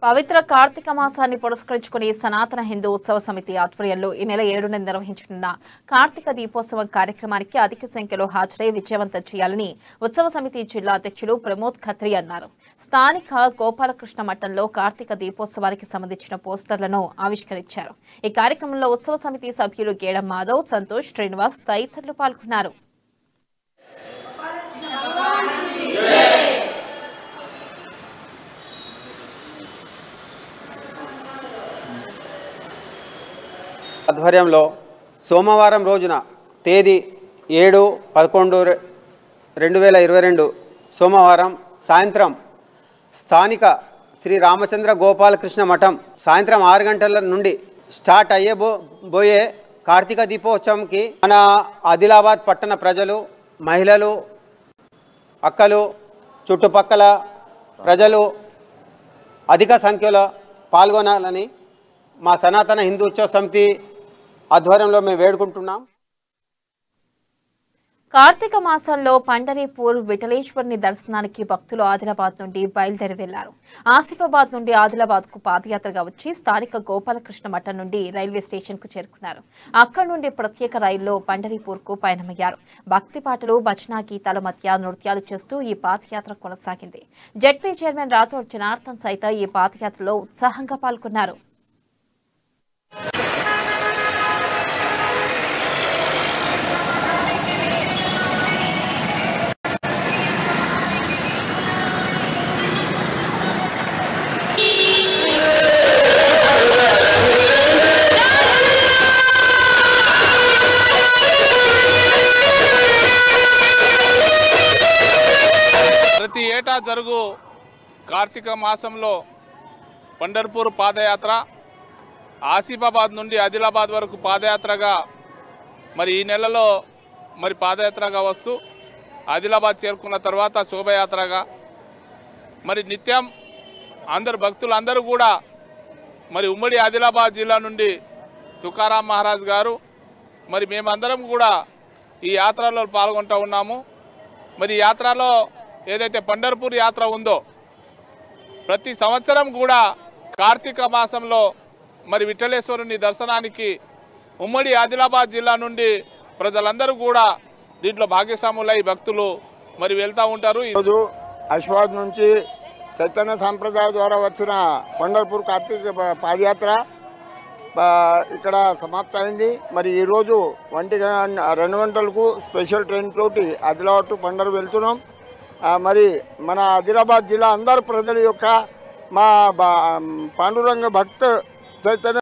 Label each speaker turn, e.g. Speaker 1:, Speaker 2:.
Speaker 1: పవిత్ర కార్తీక మాసాన్ని పురస్కరించుకుని సనాతన హిందూ ఉత్సవ సమితి ఆధ్వర్యంలో ఈ నెల ఏడున నిర్వహించనున్న కార్తీక దీపోత్సవం కార్యక్రమానికి అధిక సంఖ్యలో హాజరై విజయవంతం చేయాలని ఉత్సవ సమితి జిల్లా అధ్యక్షులు ప్రమోద్ ఖత్రి అన్నారు స్థానిక గోపాలకృష్ణ మఠంలో కార్తీక దీపోత్సవానికి సంబంధించిన పోస్టర్లను ఆవిష్కరించారు ఈ కార్యక్రమంలో ఉత్సవ సమితి సభ్యులు గేడం మాధవ్ సంతోష్ శ్రీనివాస్ తదితరులు పాల్గొన్నారు
Speaker 2: ఆధ్వర్యంలో సోమవారం రోజున తేదీ ఏడు పదకొండు రె- రెండు వేల ఇరవై రెండు సోమవారం సాయంత్రం స్థానిక శ్రీ రామచంద్ర గోపాలకృష్ణ మఠం సాయంత్రం ఆరు గంటల నుండి స్టార్ట్ అయ్యే బో బోయే కార్తీక దీపోత్సవంకి మన ఆదిలాబాద్ పట్టణ ప్రజలు మహిళలు అక్కలు చుట్టుపక్కల ప్రజలు అధిక సంఖ్యలో పాల్గొనాలని మా సనాతన హిందూ ఉత్సవ సమితి ఆధ్వర్యంలో మేము వేడుకుంటున్నాం
Speaker 1: కార్తీక మాసంలో పండరీపూర్ విఠలేశ్వరుని దర్శనానికి భక్తులు ఆదిలాబాద్ నుండి బయలుదేరి వెళ్లారు ఆసిఫాబాద్ నుండి ఆదిలాబాద్ కు పాదయాత్రగా వచ్చి స్థానిక గోపాలకృష్ణ మఠం నుండి రైల్వే స్టేషన్ కు చేరుకున్నారు అక్కడి నుండి ప్రత్యేక రైల్లో పండరీపూర్ కు పయనమయ్యారు భక్తి పాటలు భజనా గీతాల మధ్య నృత్యాలు చేస్తూ ఈ పాదయాత్ర కొనసాగింది జెడ్పీ చైర్మన్ రాథోడ్ జనార్దన్ సైతం ఈ పాదయాత్రలో ఉత్సాహంగా పాల్గొన్నారు
Speaker 3: ప్రతి ఏటా జరుగు కార్తీక మాసంలో పండర్పూర్ పాదయాత్ర ఆసిఫాబాద్ నుండి ఆదిలాబాద్ వరకు పాదయాత్రగా మరి ఈ నెలలో మరి పాదయాత్రగా వస్తూ ఆదిలాబాద్ చేరుకున్న తర్వాత శోభయాత్రగా మరి నిత్యం అందరు భక్తులు అందరూ కూడా మరి ఉమ్మడి ఆదిలాబాద్ జిల్లా నుండి తుకారాం మహారాజ్ గారు మరి మేమందరం కూడా ఈ యాత్రలో పాల్గొంటూ ఉన్నాము మరి ఈ యాత్రలో ఏదైతే పండర్పూర్ యాత్ర ఉందో ప్రతి సంవత్సరం కూడా కార్తీక మాసంలో మరి విఠలేశ్వరుని దర్శనానికి ఉమ్మడి ఆదిలాబాద్ జిల్లా నుండి ప్రజలందరూ కూడా దీంట్లో భాగ్యస్వాములై భక్తులు మరి వెళ్తూ ఉంటారు
Speaker 4: ఈరోజు అశ్వాద్ నుంచి చైతన్య సాంప్రదాయ ద్వారా వచ్చిన పండర్పూర్ కార్తీక ప- పాదయాత్ర ఆ, ఇక్కడ సమాప్త అయింది మరి ఈరోజు ఒంటి గం- రెండు గంటలకు స్పెషల్ ట్రైన్ తోటి ఆదిలాబాద్ టు పండర్ వెళ్తున్నాం ఆ, మరి మన ఆదిలాబాద్ జిల్లా అందరు ప్రజల యొక్క మా బా- పాండురంగ భక్త చైతన్య